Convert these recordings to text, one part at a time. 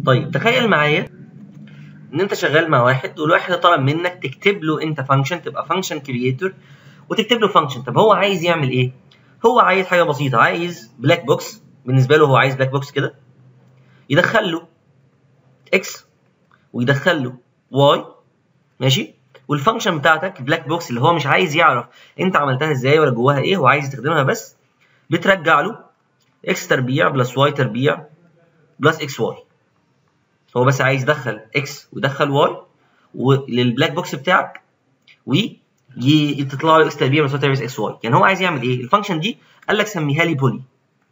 طيب تخيل معايا ان انت شغال مع واحد والواحد طلب منك تكتب له انت فانكشن تبقى فانكشن كرييتور وتكتب له فانكشن طب هو عايز يعمل ايه هو عايز حاجه بسيطه عايز بلاك بوكس بالنسبه له هو عايز بلاك بوكس كده يدخل له اكس ويدخل له واي ماشي والفانكشن بتاعتك بلاك بوكس اللي هو مش عايز يعرف انت عملتها ازاي ولا جواها ايه هو عايز يستخدمها بس بترجع له اكس تربيع بلس واي تربيع بلس اكس واي هو بس عايز يدخل اكس ويدخل واي وللبلاك بوكس بتاعك وتطلع له اكس تربيع بلس واي تربيع اكس واي يعني هو عايز يعمل ايه الفانكشن دي قال لك سميها لي بولي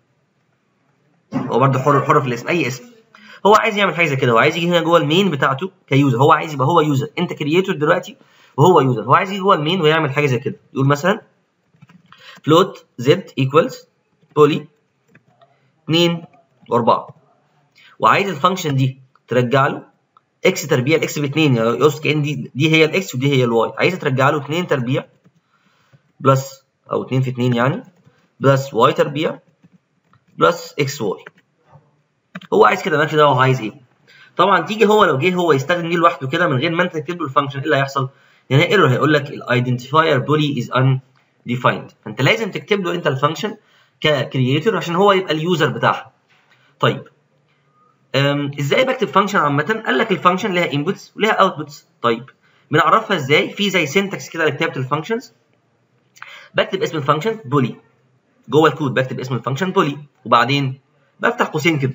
هو برضه حر حر في الاسم اي اسم هو عايز يعمل حاجه زي كده هو عايز يجي هنا جوه المين بتاعته كيوزر هو عايز يبقى هو يوزر انت كرييتور دلوقتي وهو يوزر هو عايز يجي جوه المين ويعمل حاجه زي كده يقول مثلا float z equals بولي 2 و4 وعايز الفانكشن دي ترجع له اكس تربيع الاكس ب 2 يقصد كان دي دي هي الاكس ودي هي الواي عايز ترجع له 2 تربيع بلس او 2 في 2 يعني بلس واي تربيع بلس اكس واي هو عايز كده مالكش دعوه هو عايز ايه طبعا تيجي هو لو جه هو يستخدم دي لوحده كده من غير ما انت تكتب له الفانكشن ايه اللي هيحصل؟ يعني ايرور هيقول لك الايدنتيفاير بولي از undefined فانت لازم تكتب له انت الفانكشن ككرييتور عشان هو يبقى اليوزر بتاعها طيب ازاي بكتب فانكشن عامه قال لك الفانكشن ليها انبوتس وليها اوتبوتس طيب بنعرفها ازاي في زي سينتاكس كده لكتابه الفانكشنز بكتب اسم الفانكشن بولي جوه الكود بكتب اسم الفانكشن بولي وبعدين بفتح قوسين كده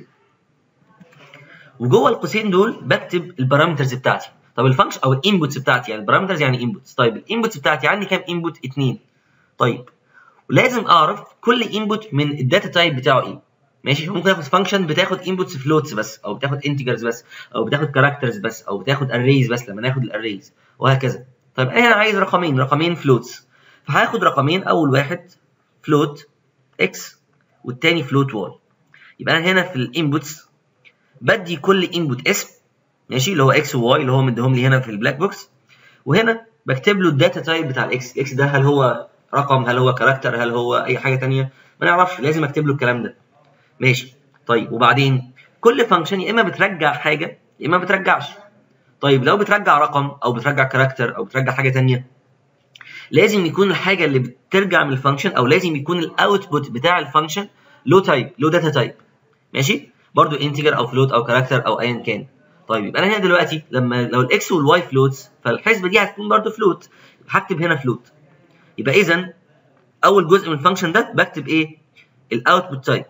وجوه القوسين دول بكتب البارامترز بتاعتي طب الفانكشن او الانبوتس بتاعتي يعني البارامترز يعني انبوتس طيب الانبوتس بتاعتي عندي كام انبوت 2 طيب ولازم اعرف كل انبوت من الداتا تايب بتاعه ايه ماشي ممكن اخد فانكشن بتاخد انبوتس فلوتس بس او بتاخد انتجرز بس او بتاخد كاركترز بس او بتاخد اريز بس لما ناخد الاريز وهكذا طيب انا هنا عايز رقمين رقمين فلوتس فهاخد رقمين اول واحد فلوت اكس والتاني فلوت واي يبقى انا هنا في الانبوتس بدي كل انبوت اسم ماشي اللي هو اكس وواي اللي هو مديهم لي هنا في البلاك بوكس وهنا بكتب له الداتا تايب بتاع الاكس الاكس ده هل هو رقم هل هو كاركتر هل هو اي حاجه ثانيه ما نعرفش لازم اكتب له الكلام ده ماشي طيب وبعدين كل فانكشن يا اما بترجع حاجه يا اما ما بترجعش طيب لو بترجع رقم او بترجع كاركتر او بترجع حاجه ثانيه لازم يكون الحاجه اللي بترجع من الفانكشن او لازم يكون الاوتبوت بتاع الفانكشن له تايب له داتا تايب ماشي برضو انتجر او فلوت او كاركتر او ايا كان طيب يبقى انا هنا دلوقتي لما لو الاكس والواي فلوتس فالحسبه دي هتكون برضو فلوت هكتب هنا فلوت يبقى اذا اول جزء من الفانكشن ده بكتب ايه الاوتبوت تايب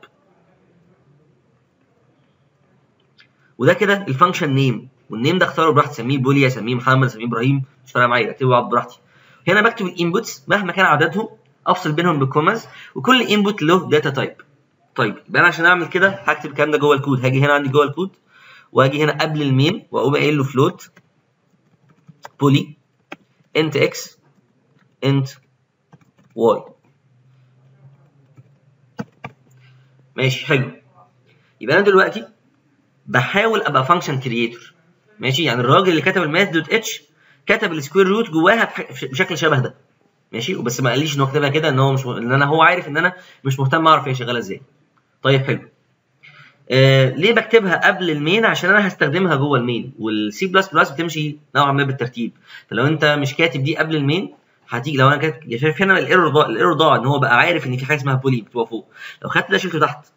وده كده الفانكشن نيم والنيم ده اختاره براحتي اسميه بولي اسميه محمد اسميه ابراهيم مش فارقه معايا اكتبه براحتي هنا بكتب الانبوتس مهما كان عددهم افصل بينهم بالكوماز وكل انبوت له داتا تايب طيب يبقى انا عشان اعمل كده هكتب الكلام ده جوه الكود هاجي هنا عندي جوه الكود واجي هنا قبل المين واقوم قايل له فلوت بولي انت اكس انت واي ماشي حلو يبقى انا دلوقتي بحاول ابقى فانكشن كرييتور ماشي يعني الراجل اللي كتب الماث دوت اتش كتب السكوير روت جواها بشكل شبه ده ماشي وبس ما قاليش ان هو كتبها كده ان هو مش م... ان انا هو عارف ان انا مش مهتم اعرف هي شغاله ازاي طيب حلو آه ليه بكتبها قبل المين عشان انا هستخدمها جوه المين والسي بلس بلس بتمشي نوعا ما بالترتيب فلو انت مش كاتب دي قبل المين هتيجي لو انا كاتب شايف هنا الايرور ضاع الايرور ضاع ان هو بقى عارف ان في حاجه اسمها بولي بتبقى فوق لو خدت ده شلته تحت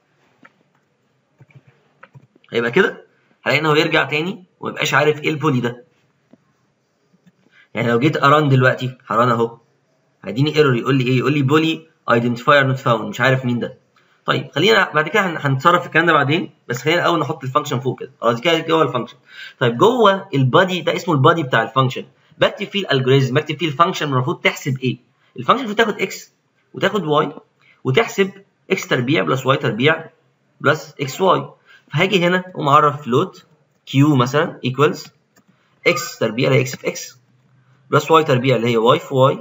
هيبقى كده هلاقي ان هو يرجع تاني وما يبقاش عارف ايه البولي ده يعني لو جيت اران دلوقتي هران اهو هيديني ايرور يقول لي ايه يقول لي بولي ايدنتيفاير نوت فاوند مش عارف مين ده طيب خلينا بعد كده هنتصرف في الكلام ده بعدين بس خلينا الاول نحط الفانكشن فوق كده خلاص كده جوه الفانكشن طيب جوه البادي ده اسمه البادي بتاع الفانكشن بكتب فيه الالجوريزم بكتب فيه الفانكشن المفروض تحسب ايه الفانكشن المفروض تاخد اكس وتاخد واي وتحسب اكس تربيع بلس واي تربيع بلس اكس واي فهاجي هنا اقوم اعرف فلوت كيو مثلا ايكوالز اكس تربيع اللي هي اكس في اكس بلس واي تربيع اللي هي واي في واي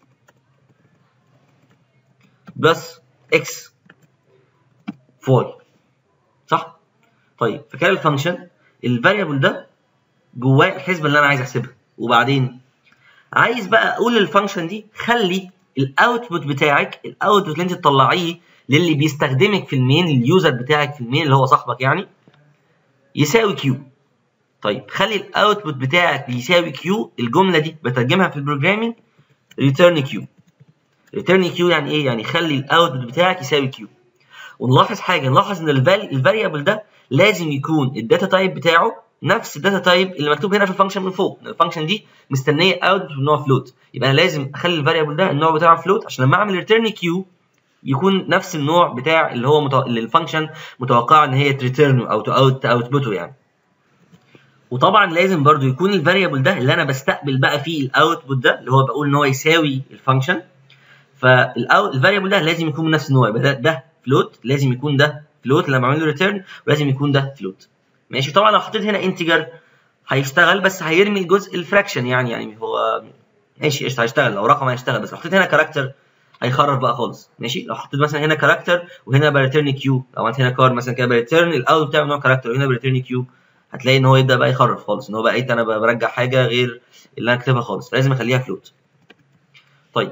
بلس اكس في واي صح؟ طيب فكده الفانكشن الفاريبل ده جواه الحسبه اللي انا عايز احسبها وبعدين عايز بقى اقول للفانكشن دي خلي الاوتبوت بتاعك الاوتبوت اللي انت تطلعيه للي بيستخدمك في المين اليوزر بتاعك في المين اللي هو صاحبك يعني يساوي كيو طيب خلي الاوتبوت بتاعك بيساوي كيو الجمله دي بترجمها في البروجرامينج ريتيرن كيو ريتيرن كيو يعني ايه يعني خلي الاوتبوت بتاعك يساوي كيو ونلاحظ حاجه نلاحظ ان الفاريبل ده لازم يكون الداتا تايب بتاعه نفس الداتا تايب اللي مكتوب هنا في الفانكشن من فوق الفانكشن دي مستنيه اوتبوت من نوع فلوت يبقى انا لازم اخلي الفاريبل ده النوع بتاعه فلوت عشان لما اعمل ريتيرن كيو يكون نفس النوع بتاع اللي هو متو... اللي الفانكشن متوقعه ان هي تريتيرنه او اوت اوتبوته يعني وطبعا لازم برضو يكون الفاريبل ده اللي انا بستقبل بقى فيه الاوتبوت ده اللي هو بقول ان هو يساوي الفانكشن فالفاريبل ده لازم يكون من نفس النوع يبقى ده, ده فلوت لازم يكون ده فلوت لما اعمل له ريتيرن ولازم يكون ده فلوت ماشي طبعا لو حطيت هنا انتجر هيشتغل بس هيرمي الجزء الفراكشن يعني يعني هو ماشي قشطه هيشتغل لو رقم هيشتغل بس لو حطيت هنا كاركتر هيخرف بقى خالص ماشي لو حطيت مثلا هنا كاركتر وهنا بريتيرن كيو لو عملت هنا كار مثلا كده بريتيرن الاول بتاعه نوع كاركتر وهنا بريتيرن كيو هتلاقي ان هو يبدا بقى يخرف خالص ان هو بقى انا برجع حاجه غير اللي انا كاتبها خالص فلازم اخليها فلوت طيب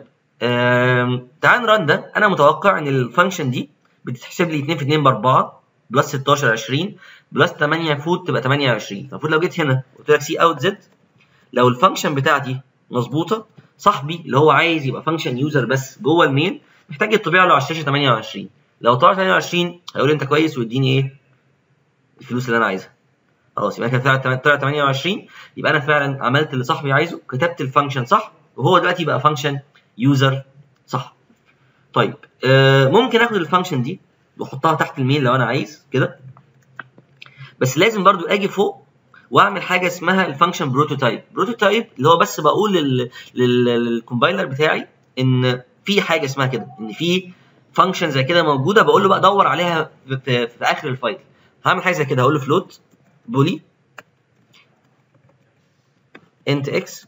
تعال نران ده انا متوقع ان الفانكشن دي بتتحسب لي 2 في 2 ب 4 بلس 16 20 بلس 8 فوت تبقى 28 المفروض لو جيت هنا قلت لك سي اوت زد لو الفانكشن بتاعتي مظبوطه صاحبي اللي هو عايز يبقى فانكشن يوزر بس جوه المين محتاج يطبع له على الشاشه 28 لو طلع 28 هيقول لي انت كويس واديني ايه الفلوس اللي انا عايزها خلاص يبقى كده طلع 28 يبقى انا فعلا عملت اللي صاحبي عايزه كتبت الفانكشن صح وهو دلوقتي بقى فانكشن يوزر صح طيب آه ممكن اخد الفانكشن دي واحطها تحت المين لو انا عايز كده بس لازم برضو اجي فوق واعمل حاجه اسمها الفانكشن بروتوتايب بروتوتايب اللي هو بس بقول للكومبايلر بتاعي ان في حاجه اسمها كده ان في فانكشن زي كده موجوده بقول له بقى دور عليها في, في, في اخر الفايل هعمل حاجه زي كده هقول له فلوت بولي انت اكس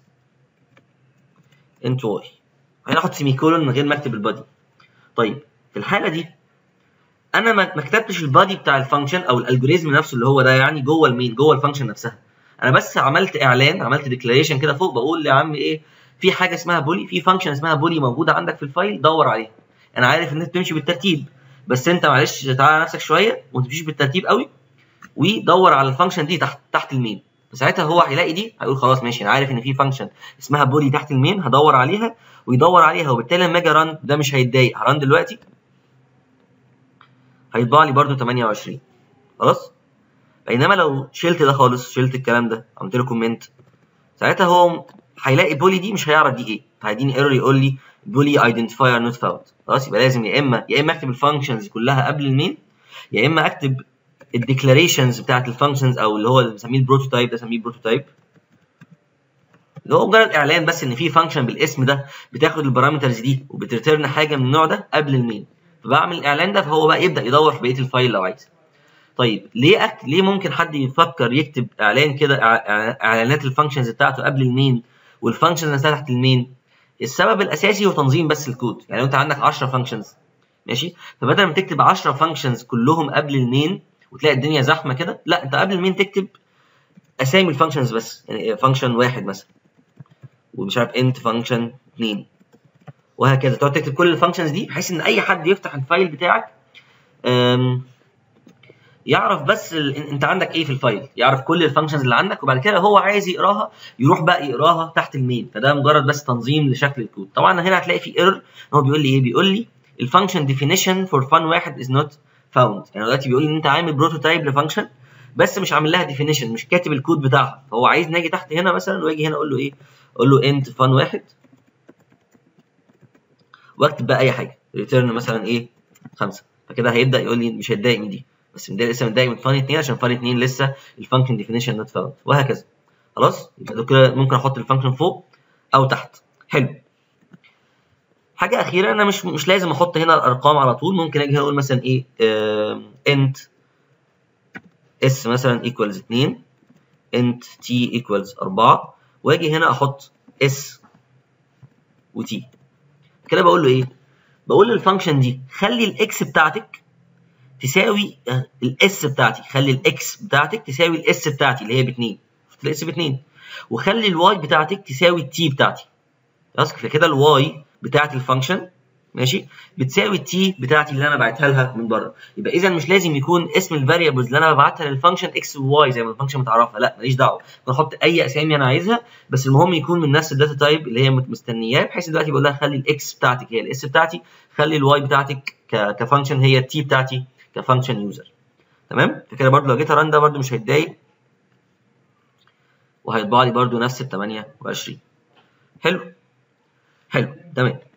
انت واي هناخد سيمي كولون من غير ما اكتب البادي طيب في الحاله دي انا ما كتبتش البادي بتاع الفانكشن او الالجوريزم نفسه اللي هو ده يعني جوه المين جوه الفانكشن نفسها انا بس عملت اعلان عملت ديكلاريشن كده فوق بقول يا عم ايه في حاجه اسمها بولي في فانكشن اسمها بولي موجوده عندك في الفايل دور عليها انا عارف ان انت بتمشي بالترتيب بس انت معلش تعالى نفسك شويه وما تمشيش بالترتيب قوي ودور على الفانكشن دي تحت تحت المين فساعتها هو هيلاقي دي هيقول خلاص ماشي انا عارف ان في فانكشن اسمها بولي تحت المين هدور عليها ويدور عليها وبالتالي لما اجي ران ده مش هيتضايق هران دلوقتي هيطبع لي برده 28 خلاص بينما لو شلت ده خالص شلت الكلام ده عملت له كومنت ساعتها هو هيلاقي بولي دي مش هيعرف دي ايه فهيديني ايرور يقول لي بولي ايدنتيفاير نوت فاوند خلاص يبقى لازم يا اما يا اما اكتب الفانكشنز كلها قبل المين يا اما اكتب الديكلاريشنز بتاعت الفانكشنز او اللي هو اللي بنسميه البروتوتايب ده بنسميه البروتوتايب اللي هو مجرد اعلان بس ان في فانكشن بالاسم ده بتاخد البارامترز دي وبترترن حاجه من النوع ده قبل المين فبعمل الاعلان ده فهو بقى يبدا يدور في بقيه الفايل لو عايز طيب ليه أكت... ليه ممكن حد يفكر يكتب اعلان كده اعلانات الفانكشنز بتاعته قبل المين والفانكشنز نفسها تحت المين السبب الاساسي هو تنظيم بس الكود يعني لو انت عندك 10 فانكشنز ماشي فبدل ما تكتب 10 فانكشنز كلهم قبل المين وتلاقي الدنيا زحمه كده لا انت قبل المين تكتب اسامي الفانكشنز بس يعني فانكشن واحد مثلا ومش عارف انت فانكشن 2 وهكذا تقعد تكتب كل الفانكشنز دي بحيث ان اي حد يفتح الفايل بتاعك يعرف بس ال... انت عندك ايه في الفايل يعرف كل الفانكشنز اللي عندك وبعد كده هو عايز يقراها يروح بقى يقراها تحت المين فده مجرد بس تنظيم لشكل الكود طبعا هنا هتلاقي في ايرور هو بيقول لي ايه بيقول لي الفانكشن ديفينيشن فور فان واحد از نوت فاوند يعني دلوقتي بيقول لي ان انت عامل بروتوتايب لفانكشن بس مش عامل لها ديفينيشن مش كاتب الكود بتاعها فهو عايز ناجي تحت هنا مثلا واجي هنا اقول له ايه اقول له انت فان واحد واكتب بقى اي حاجه ريتيرن مثلا ايه 5 فكده هيبدا يقول لي مش هيتضايق من دي بس متضايق لسه متضايق من فان 2 عشان فان 2 لسه الفانكشن ديفينيشن نوت فاوند وهكذا خلاص يبقى كده ممكن احط الفانكشن فوق او تحت حلو حاجه اخيره انا مش مش لازم احط هنا الارقام على طول ممكن اجي هنا اقول مثلا ايه انت اس مثلا ايكوالز 2 انت تي ايكوالز 4 واجي هنا احط اس وتي كده بقول له ايه بقول للفانكشن دي خلي الاكس بتاعتك تساوي الاس بتاعتي خلي الاكس بتاعتك تساوي الاس بتاعتي اللي هي ب 2 الاس ب 2 وخلي الواي بتاعتك تساوي التي بتاعتي خلاص كده الواي بتاعت الفانكشن ماشي بتساوي التي بتاعتي اللي انا بعتها لها من بره يبقى اذا مش لازم يكون اسم الفاريبلز اللي انا ببعتها للفانكشن اكس وواي زي ما الفانكشن متعرفه لا ماليش دعوه انا احط اي اسامي انا عايزها بس المهم يكون من نفس الداتا تايب اللي هي مستنياه بحيث دلوقتي بقول لها خلي الاكس بتاعتك هي الاس بتاعتي خلي الواي بتاعتك كفانكشن هي التي بتاعتي كفانكشن يوزر تمام فكده برده لو جيت اران ده برده مش هيتضايق وهيطبع لي برده نفس ال 28 حلو حلو تمام